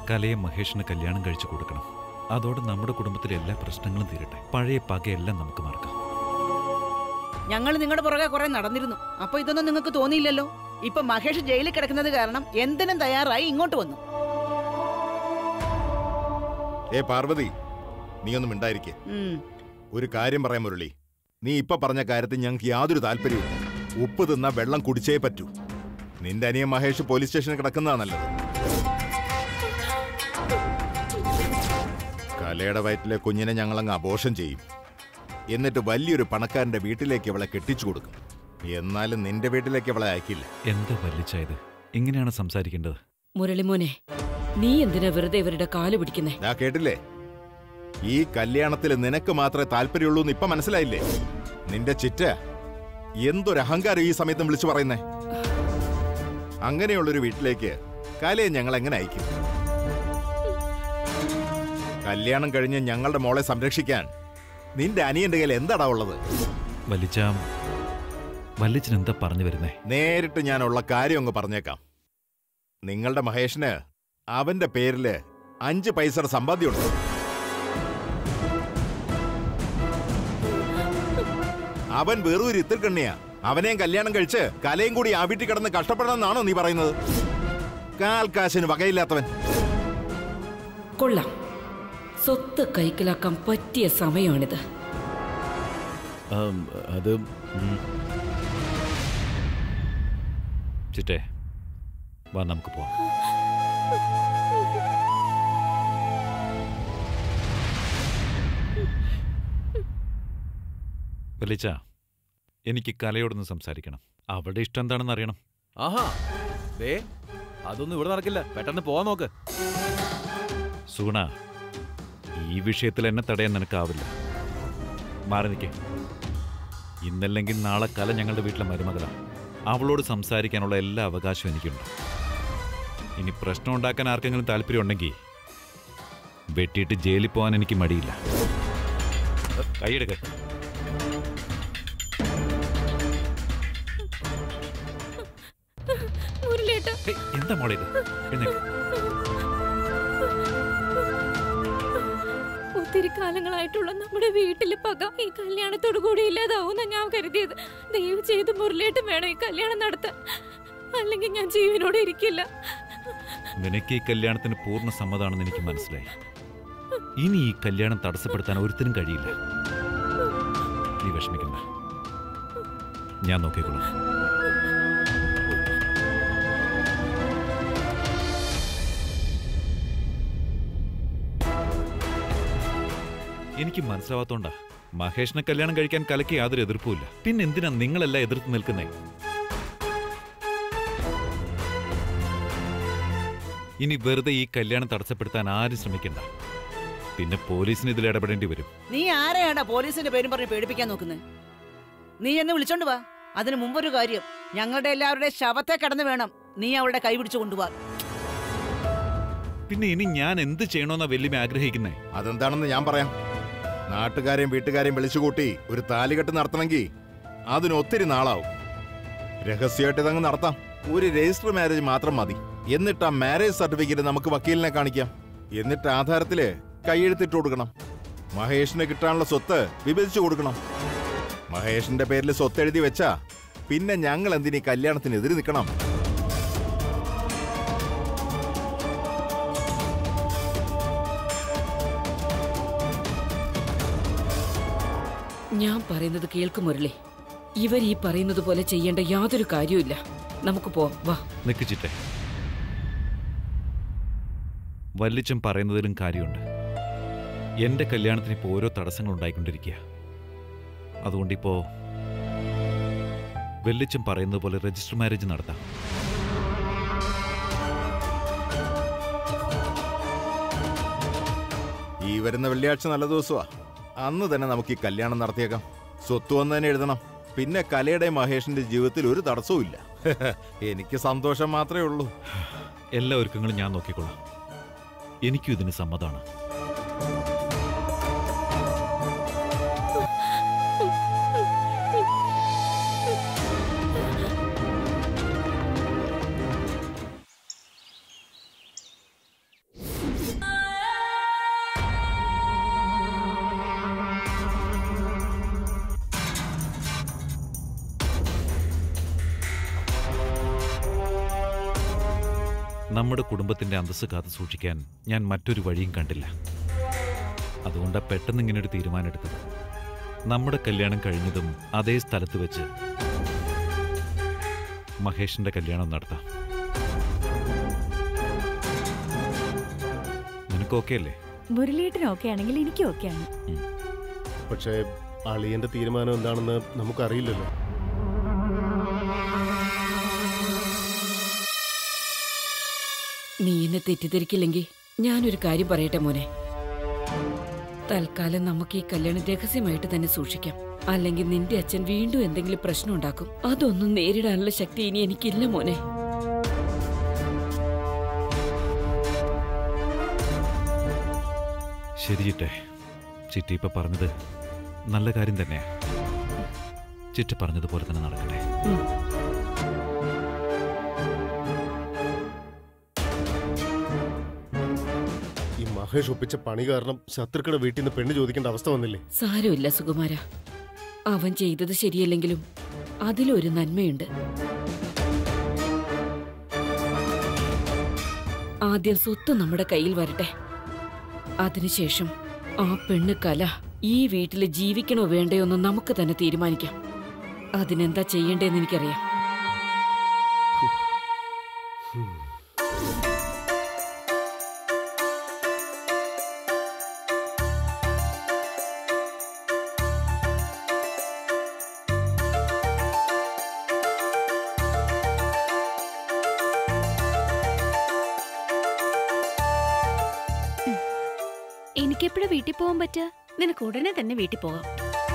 കലയെ മഹേഷിന് കല്യാണം കഴിച്ചു കൊടുക്കണം അതോടെ നമ്മുടെ കുടുംബത്തിലെ എല്ലാ പ്രശ്നങ്ങളും തീരട്ടെ പഴയ പകയെല്ലാം നമുക്ക് മറക്കാം ഞങ്ങൾ നിങ്ങളുടെ പുറകെ കുറെ നടന്നിരുന്നു അപ്പൊ ഇതൊന്നും നിങ്ങൾക്ക് തോന്നിയില്ലല്ലോ ഇപ്പൊ മഹേഷ് ജയിലിൽ കിടക്കുന്നത് കാരണം എന്തിനും തയ്യാറായി ഇങ്ങോട്ട് വന്നു ഏ പാർവതി നീ ഒന്നും മിണ്ടായിരിക്കെ ഉം. ഒരു കാര്യം പറയാം മുരളി നീ ഇപ്പൊ പറഞ്ഞ കാര്യത്തിൽ ഞങ്ങൾക്ക് യാതൊരു താല്പര്യവും ഉപ്പ് തിന്ന വെള്ളം കുടിച്ചേ പറ്റൂ നിന്റെ അനിയൻ മഹേഷ് പോലീസ് സ്റ്റേഷനിൽ കിടക്കുന്നതാ നല്ലത് കലയുടെ വയറ്റിലെ കുഞ്ഞിനെ ഞങ്ങളങ്ങ് അബോഷം ചെയ്യും എന്നിട്ട് വലിയൊരു പണക്കാരന്റെ വീട്ടിലേക്ക് അവളെ കെട്ടിച്ചു കൊടുക്കും എന്നാലും നിന്റെ വീട്ടിലേക്ക് അവളെ അയക്കില്ല എന്താ വല്ലിച്ചായത് ഇങ്ങനെയാണ് സംസാരിക്കേണ്ടത് മുരളിമോനെ നീ എന്തിനാ വെറുതെ ഇവരുടെ കാല് പിടിക്കുന്നേ ഞാൻ കേട്ടില്ലേ ഈ കല്യാണത്തിൽ നിനക്ക് മാത്രമേ താല്പര്യമുള്ളൂ എന്ന് ഇപ്പൊ മനസ്സിലായില്ലേ നിന്റെ ചിറ്റ എന്തൊരു അഹങ്കാരം ഈ സമയത്തും വിളിച്ചു പറയുന്നേ അങ്ങനെയുള്ളൊരു വീട്ടിലേക്ക് കലയെ ഞങ്ങൾ എങ്ങനെ അയക്കും കല്യാണം കഴിഞ്ഞ് ഞങ്ങളുടെ മോളെ സംരക്ഷിക്കാൻ നിന്റെ അനിയന്റെ കയ്യിൽ എന്താടാ ഉള്ളത് വല്ലിച്ച വല്ലിച്ചൻ എന്താ പറഞ്ഞു വരുന്നേ നേരിട്ട് ഞാനുള്ള കാര്യം അങ്ങ് പറഞ്ഞേക്കാം നിങ്ങളുടെ മഹേഷിന് അവന്റെ പേരില് അഞ്ച് പൈസയുടെ സമ്പാദ്യമുണ്ട് അവൻ വെറും ഒരു ഇത്തിരി കണ്ണിയാ അവനെയും കല്യാണം കഴിച്ച് കലയും കൂടി ആ വീട്ടിൽ കിടന്ന് കഷ്ടപ്പെടണമെന്നാണോ നീ പറയുന്നത് കാൽക്കാശിന് വകയില്ലാത്തവൻ കൊള്ളാം സ്വത്ത് കൈക്കലാക്കാൻ പറ്റിയ സമയമാണിത് ആം, അത് ഉം. ചിറ്റേ വാ നമുക്ക് പോവാം വലിച്ച എനിക്ക് കലയോടൊന്ന് സംസാരിക്കണം അവളുടെ ഇഷ്ടം എന്താണെന്ന് അറിയണം ആഹാ ദേ അതൊന്നും ഇവിടെ നടക്കില്ല പെട്ടെന്ന് പോവാൻ നോക്ക് സൂണ ഈ വിഷയത്തിൽ എന്നെ തടയാൻ നിനക്കാവില്ല മാറി നിൽക്കേ ഇന്നല്ലെങ്കിൽ നാളെ കല ഞങ്ങളുടെ വീട്ടിലെ മരുമകളാണ് അവളോട് സംസാരിക്കാനുള്ള എല്ലാ അവകാശവും എനിക്കുണ്ട് ഇനി പ്രശ്നം ഉണ്ടാക്കാൻ ആർക്കെങ്കിലും താല്പര്യമുണ്ടെങ്കിൽ വെട്ടിയിട്ട് ജയിലിൽ പോകാൻ എനിക്ക് മടിയില്ല കൈയെടുക്ക മുരളിയേട്ടാ ഹേയ്, എന്താ മോളെ ഇത് എഴുന്നേക്ക്. ഒത്തിരി കാലങ്ങളായിട്ടുള്ള നമ്മുടെ വീട്ടിലെ പക ഈ കല്യാണത്തോടു കൂടി ഇല്ലാതാവുന്ന ഞാൻ കരുതിയത് ദയവ് ചെയ്ത് മുരളിയേട്ടൻ വേണം ഈ കല്യാണം നടത്താൻ അല്ലെങ്കിൽ ഞാൻ ജീവനോടെ ഇരിക്കില്ല നിനക്ക് ഈ കല്യാണത്തിന് പൂർണ്ണ സമ്മതമാണെന്ന് എനിക്ക് മനസ്സിലായി ഇനി ഈ കല്യാണം തടസ്സപ്പെടുത്താൻ ഒരുത്തിനും കഴിയില്ല നീ വിഷമിക്കണ്ട ഞാൻ നോക്കിക്കോളാം എനിക്ക് മനസ്സിലാവാത്തോണ്ടാ മഹേഷിനെ കല്യാണം കഴിക്കാൻ കലയ്ക്ക് യാതൊരു എതിർപ്പുമില്ല പിന്നെ എന്തിനാ നിങ്ങളെല്ലാം എതിർത്ത് നിൽക്കുന്നേ ഇനി വെറുതെ ഈ കല്യാണം തടസ്സപ്പെടുത്താൻ ആരും ശ്രമിക്കണ്ട പിന്നെ പോലീസിന് ഇതിൽ ഇടപെടേണ്ടി വരും നീ ആരെയാടാ പോലീസിന്റെ പേരും പറഞ്ഞ് പേടിപ്പിക്കാൻ നോക്കുന്നത് നീ എന്നെ വിളിച്ചോണ്ട് വാ അതിനു മുമ്പൊരു കാര്യം ഞങ്ങളുടെ എല്ലാവരുടെ ശവത്തെ കടന്നു വേണം നീ അവളുടെ കൈ പിടിച്ചു കൊണ്ടുപോവാ പിന്നെ ഇനി ഞാൻ എന്ത് ചെയ്യണമെന്നാ വെല്ലുമ ആഗ്രഹിക്കുന്നേ അതെന്താണെന്ന് ഞാൻ പറയാം നാട്ടുകാരെയും വീട്ടുകാരെയും വിളിച്ചുകൂട്ടി ഒരു താലികെട്ട് നടത്തണമെങ്കിൽ അതിന് ഒത്തിരി നാളാവും രഹസ്യമായിട്ട് ഇതങ്ങ് നടത്താം ഒരു രജിസ്റ്റർ മാരേജ് മാത്രം മതി എന്നിട്ട് ആ മാരേജ് സർട്ടിഫിക്കറ്റ് നമുക്ക് വക്കീലിനെ കാണിക്കാം എന്നിട്ട് ആധാരത്തില് കൈയെഴുത്തിട്ട് കൊടുക്കണം മഹേഷിന് കിട്ടാനുള്ള സ്വത്ത് വിഭജിച്ചു കൊടുക്കണം മഹേഷിന്റെ പേരിൽ സ്വത്ത് എഴുതി വെച്ചാ പിന്നെ ഞങ്ങൾ എന്തിനീ കല്യാണത്തിനെതിരെ നിൽക്കണം ഞാൻ പറയുന്നത് കേൾക്കും മുരളി ഇവർ ഈ പറയുന്നത് പോലെ ചെയ്യേണ്ട യാതൊരു കാര്യവുമില്ല നമുക്ക് പോവാം വാ നിൽക്കിച്ചിട്ടെ വല്ലിച്ചൻ പറയുന്നതിലും കാര്യമുണ്ട് എന്റെ കല്യാണത്തിന് ഇപ്പോൾ ഓരോ തടസ്സങ്ങൾ ഉണ്ടായിക്കൊണ്ടിരിക്കുക അതുകൊണ്ടിപ്പോ വെല്ലിച്ചൻ പറയുന്നത് പോലെ രജിസ്റ്റർ മാരേജ് നടത്താം ഈ വരുന്ന വെള്ളിയാഴ്ച നല്ല ദിവസമാ അന്ന് തന്നെ നമുക്ക് ഈ കല്യാണം നടത്തിയേക്കാം സ്വത്ത് വന്ന് തന്നെ എഴുതണം പിന്നെ കലയുടെ മഹേഷിന്റെ ജീവിതത്തിൽ ഒരു തടസ്സവും ഇല്ല എനിക്ക് സന്തോഷം മാത്രമേ ഉള്ളൂ എല്ലാ ഒരുക്കങ്ങളും ഞാൻ നോക്കിക്കൊള്ളാം എനിക്കും ഇതിന് സമ്മതമാണ് നമ്മുടെ കുടുംബത്തിന്റെ അന്തസ്സ് കാത്തു സൂക്ഷിക്കാൻ ഞാൻ മറ്റൊരു വഴിയും കണ്ടില്ല അതുകൊണ്ടാ പെട്ടെന്ന് ഇങ്ങനെ ഒരു തീരുമാനം എടുത്തത് നമ്മുടെ കല്യാണം കഴിഞ്ഞതും അതേ സ്ഥലത്ത് വെച്ച് മഹേഷിന്റെ കല്യാണം നടത്താം നിനക്ക് ഓക്കെ അല്ലേ മുരളിയേട്ടന് ഓക്കെ ആണെങ്കിൽ എനിക്കും ഓക്കെയാണ് പക്ഷേ അളിയന്റെ തീരുമാനം എന്താണെന്ന് നമുക്കറിയില്ലല്ലോ നീ എന്നെ തെറ്റിദ്ധരിക്കില്ലെങ്കിൽ ഞാനൊരു കാര്യം പറയട്ടെ മോനെ തൽക്കാലം നമുക്ക് ഈ കല്യാണം രഹസ്യമായിട്ട് തന്നെ സൂക്ഷിക്കാം അല്ലെങ്കിൽ നിന്റെ അച്ഛൻ വീണ്ടും എന്തെങ്കിലും പ്രശ്നം ഉണ്ടാക്കും അതൊന്നും നേരിടാനുള്ള ശക്തി ഇനി എനിക്കില്ല മോനെ ശരി ചിറ്റേ ചിറ്റി ഇപ്പൊ പറഞ്ഞത് നല്ല കാര്യം തന്നെയാ ചിറ്റ പറഞ്ഞതുപോലെ തന്നെ നടക്കട്ടെ ഈ മഹേഷ് ഒപ്പിച്ച പണി കാരണം ശത്രുക്കളുടെ വീട്ടിൽ നിന്ന് പെണ്ണ് ചോദിക്കേണ്ട അവസ്ഥ വന്നില്ലേ സാരമില്ല സുകുമാര അവൻ ചെയ്തത് ശരിയല്ലെങ്കിലും അതിലൊരു നന്മയുണ്ട് ആദ്യം സ്വത്ത് നമ്മുടെ കയ്യിൽ വരട്ടെ അതിനുശേഷം ആ പെണ്ണ് കല ഈ വീട്ടിൽ ജീവിക്കണോ വേണ്ടയോ എന്ന് നമുക്ക് തന്നെ തീരുമാനിക്കാം അതിനെന്താ ചെയ്യേണ്ടതെന്ന് എനിക്കറിയാം എനിക്കെപ്പോഴാ വീട്ടിൽ പോകാൻ പറ്റുക നിനക്ക് ഉടനെ തന്നെ വീട്ടിൽ പോകാം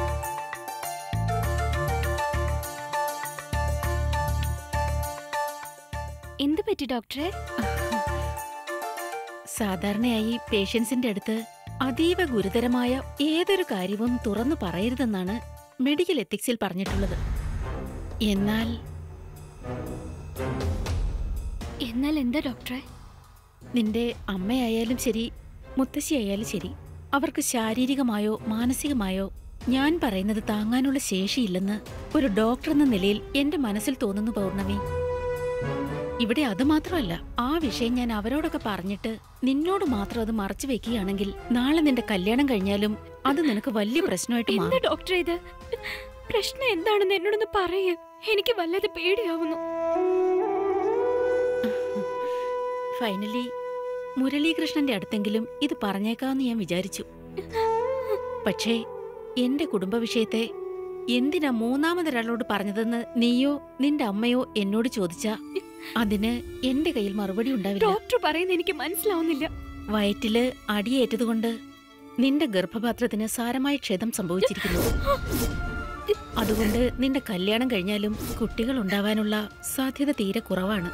എന്ത് പറ്റി ഡോക്ടറെ സാധാരണയായി പേഷ്യൻസിന്റെ അടുത്ത് അതീവ ഗുരുതരമായ ഏതൊരു കാര്യവും തുറന്നു പറയരുതെന്നാണ് മെഡിക്കൽ എത്തിക്സിൽ പറഞ്ഞിട്ടുള്ളത് എന്നാൽ എന്നാൽ എന്താ ഡോക്ടറെ നിന്റെ അമ്മയായാലും ശരി മുത്തശ്ശിയായാലും ശരി അവർക്ക് ശാരീരികമായോ മാനസികമായോ ഞാൻ പറയുന്നത് താങ്ങാനുള്ള ശേഷിയില്ലെന്ന് ഒരു ഡോക്ടർ എന്ന നിലയിൽ എന്റെ മനസ്സിൽ തോന്നുന്നു പൗർണമി ഇവിടെ അത് മാത്രമല്ല ആ വിഷയം ഞാൻ അവരോടൊക്കെ പറഞ്ഞിട്ട് നിന്നോട് മാത്രം അത് മറച്ചു വെക്കുകയാണെങ്കിൽ നാളെ നിന്റെ കല്യാണം കഴിഞ്ഞാലും അത് നിനക്ക് വലിയ പ്രശ്നമായിട്ട് എന്താ മാറും ഡോക്ടറെ ഇത് പ്രശ്നം എന്താണെന്ന് എന്നോടൊന്ന് പറയേ എനിക്ക് വല്ലാതെ പേടിയാവുന്നു ഫൈനലി മുരളീകൃഷ്ണന്റെ അടുത്തെങ്കിലും ഇത് പറഞ്ഞേക്കാമെന്ന് ഞാൻ വിചാരിച്ചു പക്ഷേ എന്റെ കുടുംബ വിഷയത്തെ എന്തിനാ മൂന്നാമതൊരാളോട് പറഞ്ഞതെന്ന് നീയോ നിന്റെ അമ്മയോ എന്നോട് ചോദിച്ചാ അതിന് എന്റെ കയ്യിൽ മറുപടി ഉണ്ടാവില്ല ഡോക്ടർ പറയുന്നത് എനിക്ക് മനസ്സിലാവുന്നില്ല വയറ്റില് അടിയേറ്റതുകൊണ്ട് നിന്റെ ഗർഭപാത്രത്തിന് സാരമായ ക്ഷതം സംഭവിച്ചിരിക്കുന്നു അതുകൊണ്ട് നിന്റെ കല്യാണം കഴിഞ്ഞാലും കുട്ടികൾ ഉണ്ടാവാനുള്ള സാധ്യത തീരെ കുറവാണ്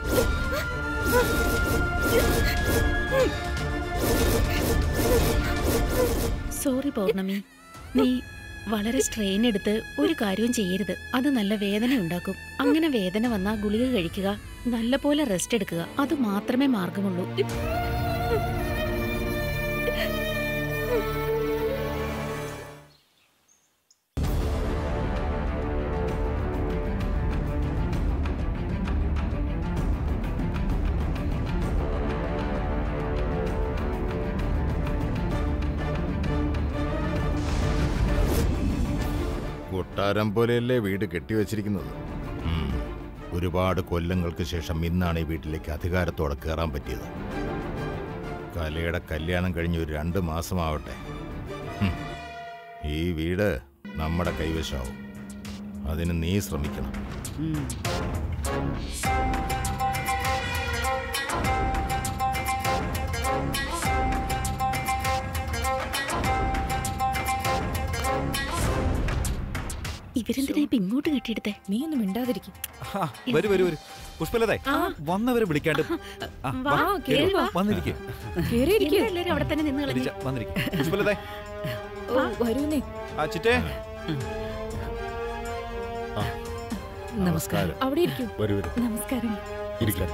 സോറി പൗർണമി നീ വളരെ സ്ട്രെയിൻ എടുത്ത് ഒരു കാര്യവും ചെയ്യരുത് അത് നല്ല വേദന ഉണ്ടാക്കും അങ്ങനെ വേദന വന്നാ ഗുളിക കഴിക്കുക നല്ലപോലെ റെസ്റ്റ് എടുക്കുക അത് മാത്രമേ മാർഗമുള്ളൂ കൊട്ടാരം പോലെയല്ലേ വീട് കെട്ടിവെച്ചിരിക്കുന്നത് ഉം. ഒരുപാട് കൊല്ലങ്ങൾക്ക് ശേഷം ഇന്നാണ് ഈ വീട്ടിലേക്ക് അധികാരത്തോടെ കയറാൻ പറ്റിയത് കലയുടെ കല്യാണം കഴിഞ്ഞ് ഒരു രണ്ട് മാസമാവട്ടെ ഹും. ഈ വീട് നമ്മുടെ കൈവശമാവും അതിന് നീ ശ്രമിക്കണം ഇവരെന്തിനാ ഇപ്പൊ ഇങ്ങോട്ട് കെട്ടിയെടുത്തേ നീ ഒന്നും മിണ്ടാതിരിക്കും ആ, വരൂ വരൂ വരൂ പുഷ്പലതേ വന്നവരെ വിളിക്കാണ്ട് ആ, വാ, വാ, കേറി കേറി വാ. വന്നിരിക്കേ എന്താ എല്ലാരും അവിടെ തന്നെ നിന്ന് കളഞ്ഞു വന്നിരിക്കേ പുഷ്പലതേ വരൂന്നേ ആ ചിറ്റേ നമസ്കാരം അവിടെ ഇരിക്കൂ വരൂ വരൂ നമസ്കാരം ഇരിക്കാം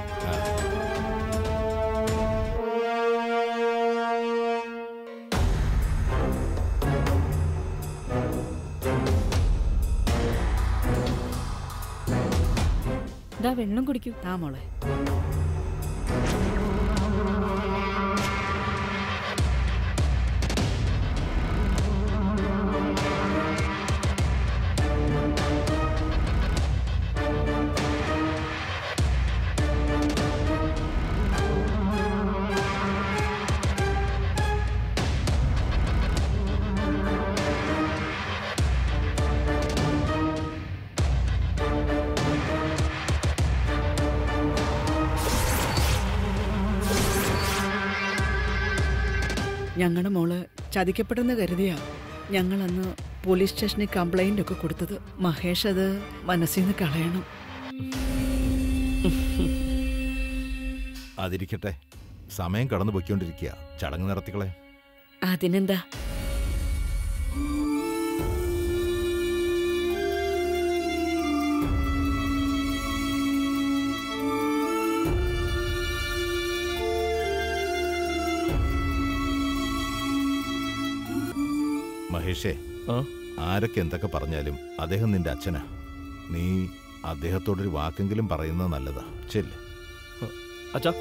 ഇതാ വെള്ളം കുടിക്കൂ ആ മോളെ ഞങ്ങളുടെ മോള് ചതിക്കപ്പെട്ടെന്ന് കരുതിയാ ഞങ്ങൾ അന്ന് പോലീസ് സ്റ്റേഷനിൽ കംപ്ലൈന്റ് ഒക്കെ കൊടുത്തത് മഹേഷ് അത് മനസ്സിൽ നിന്ന് കളയണം അതിരിക്കട്ടെ സമയം കടന്നു പൊയ്ക്കൊണ്ടിരിക്കുക ചടങ്ങ് നടത്തിക്കളെ അതിനെന്താ മഹേഷേ ആ? ആരൊക്കെ എന്തൊക്കെ പറഞ്ഞാലും അദ്ദേഹം നിന്റെ അച്ഛനാ നീ അദ്ദേഹത്തോടൊരു വാക്കെങ്കിലും പറയുന്നത് നല്ലതാ ചെല്ല് അച്ഛാ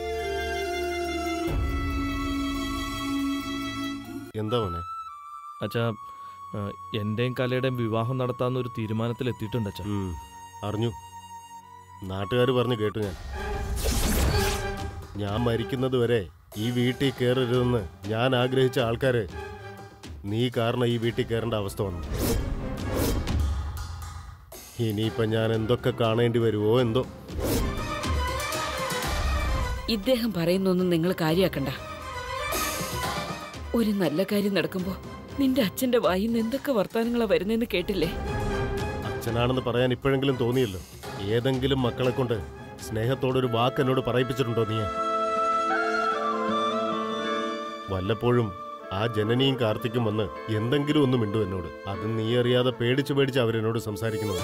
എന്താ മോനെ അച്ഛാ ആ, എന്റെയും കലയുടെയും വിവാഹം നടത്താവുന്ന ഒരു തീരുമാനത്തിൽ എത്തിയിട്ടുണ്ട് അച്ഛാ ഉം, അറിഞ്ഞു നാട്ടുകാർ പറഞ്ഞു കേട്ടു ഞാൻ ഞാൻ മരിക്കുന്നത് വരെ ഈ വീട്ടിൽ കയറരുതെന്ന് ഞാൻ ആഗ്രഹിച്ച ആൾക്കാര് നീ കാരണം ഈ വീട്ടിൽ കയറേണ്ട അവസ്ഥ വന്നു ഇനിയിപ്പം ഞാൻ എന്തൊക്കെ കാണേണ്ടി വരുമോ എന്തോ ഇദ്ദേഹം പറയുന്നൊന്നും നിങ്ങൾ കാര്യാക്കണ്ട ഒരു നല്ല കാര്യം നടക്കുമ്പോ നിന്റെ അച്ഛന്റെ വായിൽ നിന്ന് എന്തൊക്കെ വർത്താനങ്ങളാ വരുന്നതെന്ന് കേട്ടില്ലേ അച്ഛനാണെന്ന് പറയാൻ ഇപ്പോഴെങ്കിലും തോന്നിയല്ലോ ഏതെങ്കിലും മക്കളെ കൊണ്ട് സ്നേഹത്തോടൊരു വാക്ക് എന്നോട് പറയിപ്പിച്ചിട്ടുണ്ടോ നീ വല്ലപ്പോഴും ആ ജനനിയും കാർത്തിക്കും വന്ന് എന്തെങ്കിലും ഒന്ന് മിണ്ടു എന്നോട് അത് നീ അറിയാതെ പേടിച്ച് പേടിച്ച് അവരെന്നോട് സംസാരിക്കുന്നത്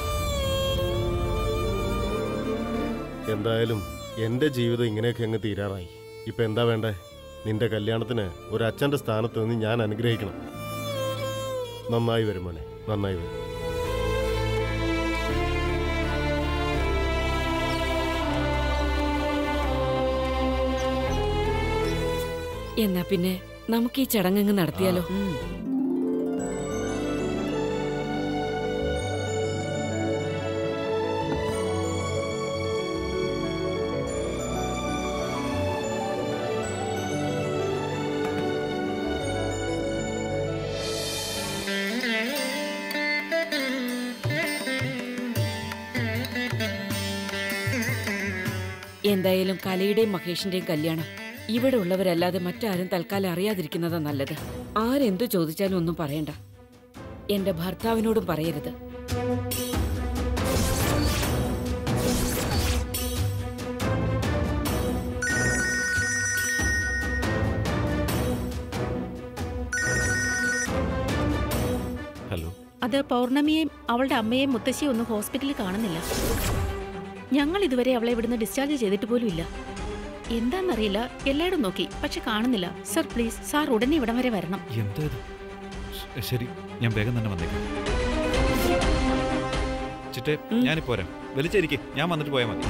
എന്തായാലും എന്റെ ജീവിതം ഇങ്ങനെയൊക്കെ അങ്ങ് തീരാറായി ഇപ്പൊ എന്താ വേണ്ടേ നിന്റെ കല്യാണത്തിന് ഒരു അച്ഛന്റെ സ്ഥാനത്ത് നിന്ന് ഞാൻ അനുഗ്രഹിക്കണം നന്നായി വരും മോനെ നന്നായി വരും എന്നാ പിന്നെ നമുക്ക് ഈ ചടങ്ങ് നടത്തിയാലോ എന്തായാലും കലയുടെയും മഹേഷിന്റെയും കല്യാണം ഇവിടെ ഉള്ളവരല്ലാതെ മറ്റാരും തൽക്കാലം അറിയാതിരിക്കുന്നതാ നല്ലത് ആരെന്തു ചോദിച്ചാലും ഒന്നും പറയണ്ട എന്റെ ഭർത്താവിനോടും പറയരുത് ഹലോ അത് പൗർണമിയെയും അവളുടെ അമ്മയെയും മുത്തശ്ശിയും ഒന്നും ഹോസ്പിറ്റലിൽ കാണുന്നില്ല ഞങ്ങൾ ഇതുവരെ അവളെ ഇവിടുന്ന് ഡിസ്ചാർജ് ചെയ്തിട്ട് പോലും ഇല്ല എന്താണെന്നറിയില്ല എല്ലായിടും നോക്കി പക്ഷെ കാണുന്നില്ല സർ പ്ലീസ് സാർ ഉടനെ ഇവിടം വരെ വരണം എന്താ ഇത് ശ- ശരി ഞാൻ വേഗം തന്നെ വന്നേക്കാം ചിറ്റേ ഞാനിപ്പോ വരാം വലിച്ചേരിക്കെ ഞാൻ വന്നിട്ട് പോയാൽ മതി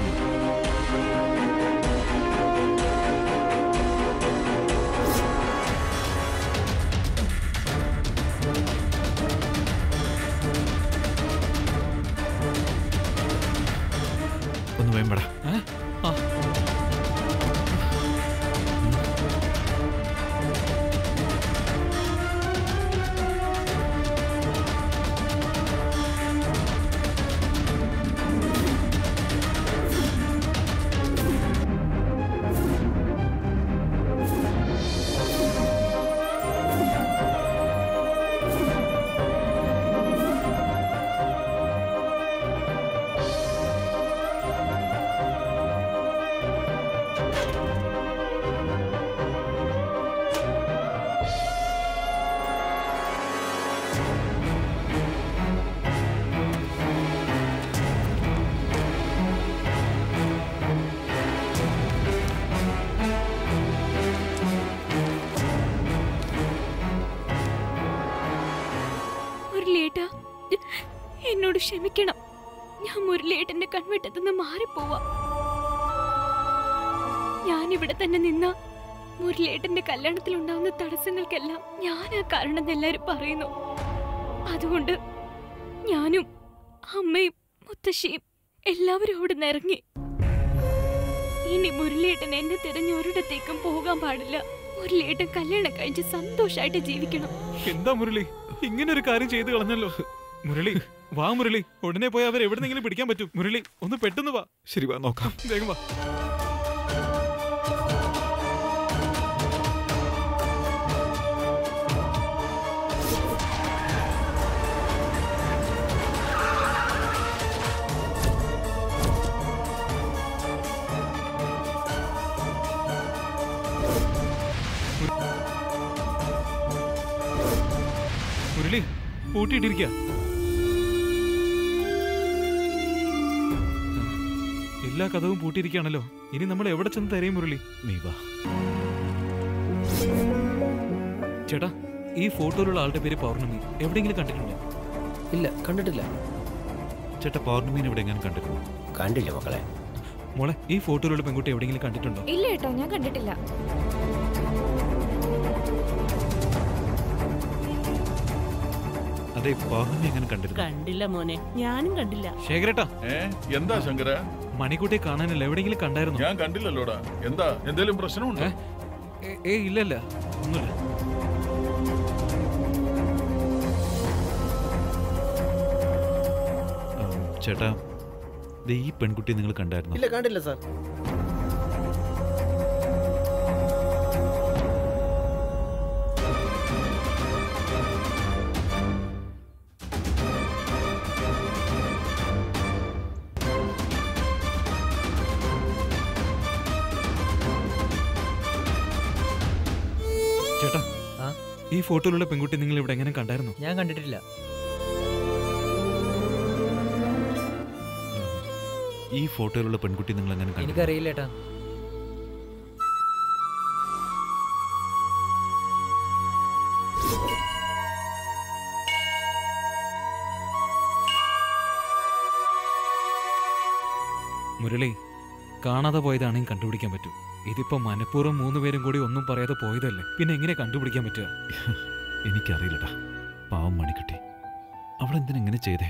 ഒന്ന് വേമ്പടാ മുരളിയേട്ടാ എന്നോട് ക്ഷമിക്കണം ഞാൻ മുരളിയേട്ടന്റെ കൺവെട്ടത്തുനിന്ന് മാറിപ്പോവാ ഞാൻ ഇവിടെ തന്നെ നിന്ന മുരളിയേട്ടന്റെ കല്യാണത്തിൽ ഉണ്ടാവുന്ന തടസ്സങ്ങൾക്കെല്ലാം ഞാനാ കാരണം എല്ലാരും പറയുന്നു അതുകൊണ്ട് ഞാനും അമ്മയും മുത്തശ്ശിയും എല്ലാവരും അവിടെ നിന്ന് ഇറങ്ങി ഇനി മുരളിയേട്ടൻ എന്നെ തിരഞ്ഞ് ഒരിടത്തേക്കും പോകാൻ പാടില്ല മുരളിയേട്ടൻ കല്യാണം കഴിച്ച് സന്തോഷായിട്ട് ജീവിക്കണം എന്താ മുരളി ഇങ്ങനെ ഒരു കാര്യം ചെയ്തു കളഞ്ഞല്ലോ മുരളി വാ മുരളി ഉടനെ പോയി അവരെ എവിടെന്നെങ്കിലും പിടിക്കാൻ പറ്റും മുരളി ഒന്ന് പെട്ടെന്ന് വാ ശരി വാ നോക്കാം വേഗം വാ മുരളി പൂട്ടിയിട്ടിരിക്കുക എല്ലാ കഥവും പൂട്ടിയിരിക്കുകയാണല്ലോ ഇനി നമ്മൾ എവിടെ ചെന്ന് തരയും മുരളി നീ വാ ചേട്ടാ ഈ ഫോട്ടോയിലുള്ള ആളുടെ പേര് പൗർണമി എവിടെയെങ്കിലും കണ്ടിട്ടുണ്ടോ ഇല്ല കണ്ടിട്ടില്ല ചേട്ടാ പൗർണമീനെ ഇവിടെ എങ്ങനെ കണ്ടിരുന്നു കണ്ടില്ല മക്കളെ മോളെ ഈ ഫോട്ടോയിലുള്ള പെൺകുട്ടി എവിടെയെങ്കിലും കണ്ടിട്ടുണ്ടോ ഇല്ല ഏട്ടാ ഞാൻ കണ്ടിട്ടില്ല അതെ പൗർണമി എങ്ങനെ കണ്ടിരുന്നു കണ്ടില്ല മോനെ ഞാനും കണ്ടില്ല ശേഖരേട്ടാ ഏ എന്താ ശങ്കര മണിക്കുട്ടിയെ കാണാനല്ല എവിടെയെങ്കിലും കണ്ടായിരുന്നു ഞാൻ കണ്ടില്ലല്ലോടാ എന്താ എന്തേലും പ്രശ്നമുണ്ടോ ഏ ഇല്ല ഇല്ല ഒന്നുമില്ല ഉം, ചേട്ടാ ദേ ഈ പെൺകുട്ടി നിങ്ങൾ കണ്ടായിരുന്നു ഇല്ല കണ്ടില്ല സാർ ചേട്ടാ ആ? ഈ ഫോട്ടോയിലുള്ള പെൺകുട്ടി നിങ്ങൾ ഇവിടെ എങ്ങനെ കണ്ടായിരുന്നു ഞാൻ കണ്ടിട്ടില്ല ഈ ഫോട്ടോയിലുള്ള പെൺകുട്ടി നിങ്ങൾ എങ്ങനെ കണ്ടു എനിക്കറിയില്ല ഏട്ടാ മുരളി കാണാതെ പോയതാണെങ്കിൽ കണ്ടുപിടിക്കാൻ പറ്റും ഇതിപ്പോ മനഃപൂർവ്വം മൂന്ന് പേരും കൂടി ഒന്നും പറയാതെ പോയതല്ലേ പിന്നെ എങ്ങനെ കണ്ടുപിടിക്കാൻ പറ്റുക എനിക്കറിയില്ലടാ പാവം മണിക്കുട്ടി അവളെന്തിനാ ഇങ്ങനെ ചെയ്തേ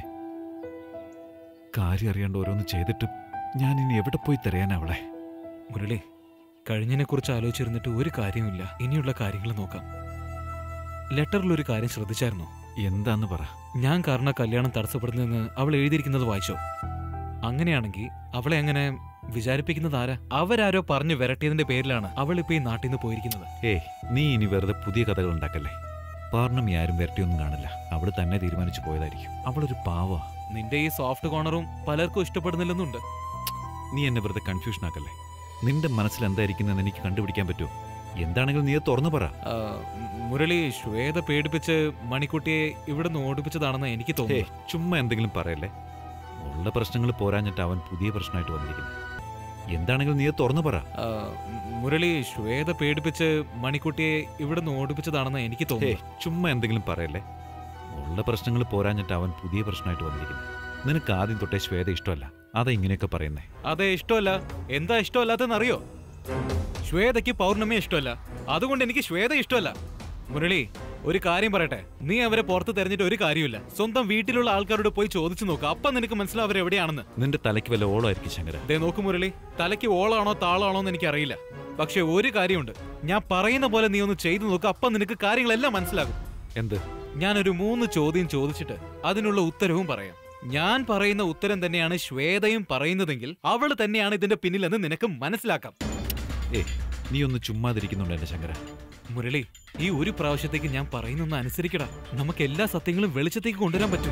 കാര്യം അറിയാണ്ട് ഓരോന്ന് ചെയ്തിട്ട് ഞാൻ ഇനി എവിടെ പോയി തിരയാൻ അവളെ മുരളി കഴിഞ്ഞതിനെ കുറിച്ച് ആലോചിച്ചിരുന്നിട്ട് ഒരു കാര്യമില്ല ഇനിയുള്ള കാര്യങ്ങൾ നോക്കാം ലെറ്ററിൽ ഒരു കാര്യം ശ്രദ്ധിച്ചായിരുന്നോ എന്താന്ന് പറ ഞാൻ കാരണം കല്യാണം തടസ്സപ്പെടുന്നതെന്ന് അവൾ എഴുതിയിരിക്കുന്നത് വായിച്ചോ അങ്ങനെയാണെങ്കിൽ അവളെ അങ്ങനെ വിചാരിപ്പിക്കുന്നത് ആരാ അവരാരോ പറഞ്ഞു വിരട്ടിയതിന്റെ പേരിലാണ് അവൾ ഇപ്പൊ ഈ നാട്ടിൽ നിന്ന് പോയിരിക്കുന്നത് ഏയ് നീ ഇനി വെറുതെ പുതിയ കഥകൾ ഉണ്ടാക്കല്ലേ പൗർണമി ആരും വരട്ടിയൊന്നും കാണില്ല അവള് തന്നെ തീരുമാനിച്ചു പോയതായിരിക്കും അവളൊരു പാവാ നിന്റെ ഈ സോഫ്റ്റ് കോർണറും പലർക്കും ഇഷ്ടപ്പെടുന്നില്ലെന്നുണ്ട് നീ എന്നെ വെറുതെ കൺഫ്യൂഷൻ ആക്കല്ലേ നിന്റെ മനസ്സിൽ എന്തായിരിക്കുന്നെന്ന് എനിക്ക് കണ്ടുപിടിക്കാൻ പറ്റുമോ എന്താണെങ്കിലും നീ അത് തുറന്നു പറ ആ, മുരളി ശ്വേത പേടിപ്പിച്ച് മണിക്കുട്ടിയെ ഇവിടെ നിന്ന് ഓടിപ്പിച്ചതാണെന്ന് എനിക്ക് ഹേ തോന്നുന്നു ചുമ്മാ എന്തെങ്കിലും പറയല്ലേ ഉള്ള പ്രശ്നങ്ങൾ പോരാഞ്ഞിട്ട് അവൻ പുതിയ പ്രശ്നമായിട്ട് വന്നിരിക്കുന്നു എന്താണെങ്കിലും നീ അത് തുറന്നു പറ ആ, മുരളി ശ്വേത പേടിപ്പിച്ച് മണിക്കുട്ടിയെ ഇവിടെ നിന്ന് ഓടിപ്പിച്ചതാണെന്ന് എനിക്ക് ഹേ തോന്നുന്നു ചുമ്മാ എന്തെങ്കിലും പറയല്ലേ ഉള്ള പ്രശ്നങ്ങൾ പോരാഞ്ഞിട്ട് അവൻ പുതിയ പ്രശ്നമായിട്ട് വന്നിരിക്കുന്നു നിനക്ക് ആദ്യം തൊട്ടേ ശ്വേത ഇഷ്ടമല്ല അതാ ഇങ്ങനെയൊക്കെ പറയുന്നേ അതെ ഇഷ്ടമല്ല എന്താ ഇഷ്ടമല്ലാത്തെന്ന് അറിയോ ശ്വേതയ്ക്ക് പൗർണമി ഇഷ്ടമല്ല അതുകൊണ്ട് എനിക്ക് ശ്വേത ഇഷ്ടമല്ല മുരളി ഒരു കാര്യം പറയട്ടെ നീ അവരെ പുറത്ത് തെരഞ്ഞിട്ട് ഒരു കാര്യമില്ല സ്വന്തം വീട്ടിലുള്ള ആൾക്കാരോട് പോയി ചോദിച്ചു നോക്ക് അപ്പം നിനക്ക് മനസ്സിലാവും അവർ എവിടെയാണെന്ന് നിന്റെ തലയ്ക്ക് വല്ല ഓളമായിരിക്കും ശങ്കര ദേ നോക്ക് മുരളി തലയ്ക്ക് ഓളാണോ താളാണോ എന്ന് എനിക്കറിയില്ല പക്ഷെ ഒരു കാര്യമുണ്ട് ഞാൻ പറയുന്ന പോലെ നീ ഒന്ന് ചെയ്തു നോക്ക് അപ്പം നിനക്ക് കാര്യങ്ങളെല്ലാം മനസ്സിലാകും എന്ത് ഞാനൊരു മൂന്ന് ചോദ്യം ചോദിച്ചിട്ട് അതിനുള്ള ഉത്തരവും പറയാം ഞാൻ പറയുന്ന ഉത്തരം തന്നെയാണ് ശ്വേതയും പറയുന്നതെങ്കിൽ അവൾ തന്നെയാണ് ഇതിന്റെ പിന്നിലെന്ന് നിനക്ക് മനസ്സിലാക്കാം ഏ നീ ഒന്ന് ചുമ്മാതിരിക്കുന്നുണ്ട് എന്റെ ശങ്കര മുരളി ഈ ഒരു പ്രാവശ്യത്തേക്ക് ഞാൻ പറയുന്നൊന്ന് അനുസരിക്കടാ നമുക്ക് എല്ലാ സത്യങ്ങളും വെളിച്ചത്തേക്ക് കൊണ്ടുവരാൻ പറ്റും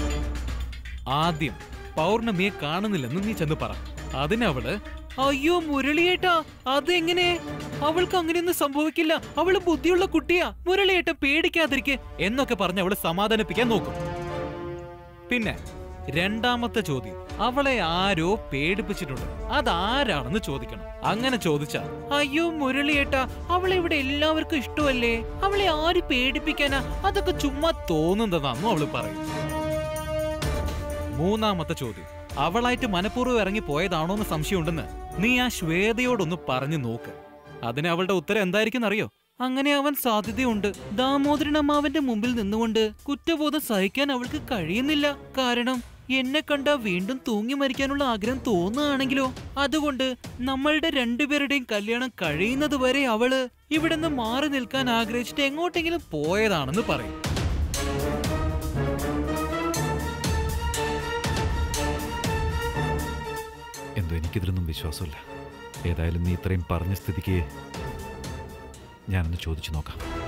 ആദ്യം പൗർണമിയെ കാണുന്നില്ലെന്ന് നീ ചെന്ന് പറ അതിനവള് അയ്യോ മുരളിയേട്ടാ അതെങ്ങനെ അവൾക്ക് അങ്ങനെയൊന്നും സംഭവിക്കില്ല അവള് ബുദ്ധിയുള്ള കുട്ടിയാ മുരളിയേട്ട പേടിക്കാതിരിക്കെ എന്നൊക്കെ പറഞ്ഞ് അവള് സമാധാനിപ്പിക്കാൻ നോക്കും പിന്നെ രണ്ടാമത്തെ ചോദ്യം അവളെ ആരോ പേടിപ്പിച്ചിട്ടുണ്ട് അതാരാണെന്ന് ചോദിക്കണം അങ്ങനെ ചോദിച്ചാ അയ്യോ മുരളിയേട്ടാ അവളെ ഇവിടെ എല്ലാവർക്കും ഇഷ്ടമല്ലേ അവളെ ആര് പേടിപ്പിക്കാനാ അതൊക്കെ ചുമ്മാ തോന്നുന്നതാണെന്നും അവള് പറയും മൂന്നാമത്തെ ചോദ്യം അവളായിട്ട് മനഃപൂർവ്വം ഇറങ്ങി പോയതാണോന്ന് സംശയമുണ്ടെന്ന് നീ ആ ശ്വേതയോടൊന്ന് പറഞ്ഞു നോക്ക് അതിന് അവളുടെ ഉത്തരം എന്തായിരിക്കും അറിയോ അങ്ങനെ അവൻ സാധ്യതയുണ്ട് ദാമോദരനമ്മാവന്റെ മുമ്പിൽ നിന്നുകൊണ്ട് കുറ്റബോധം സഹിക്കാൻ അവൾക്ക് കഴിയുന്നില്ല കാരണം എന്നെ കണ്ട വീണ്ടും തൂങ്ങി മരിക്കാനുള്ള ആഗ്രഹം തോന്നുകയാണെങ്കിലോ അതുകൊണ്ട് നമ്മളുടെ രണ്ടുപേരുടെയും കല്യാണം കഴിയുന്നത് വരെ അവള് ഇവിടെ നിന്ന് മാറി നിൽക്കാൻ ആഗ്രഹിച്ചിട്ട് എങ്ങോട്ടെങ്കിലും പോയതാണെന്ന് പറയും എന്തോ എനിക്കിതിലൊന്നും വിശ്വാസമില്ല ഏതായാലും നീ ഇത്രയും പറഞ്ഞ സ്ഥിതിക്ക് ഞാനൊന്ന് ചോദിച്ചു നോക്കാം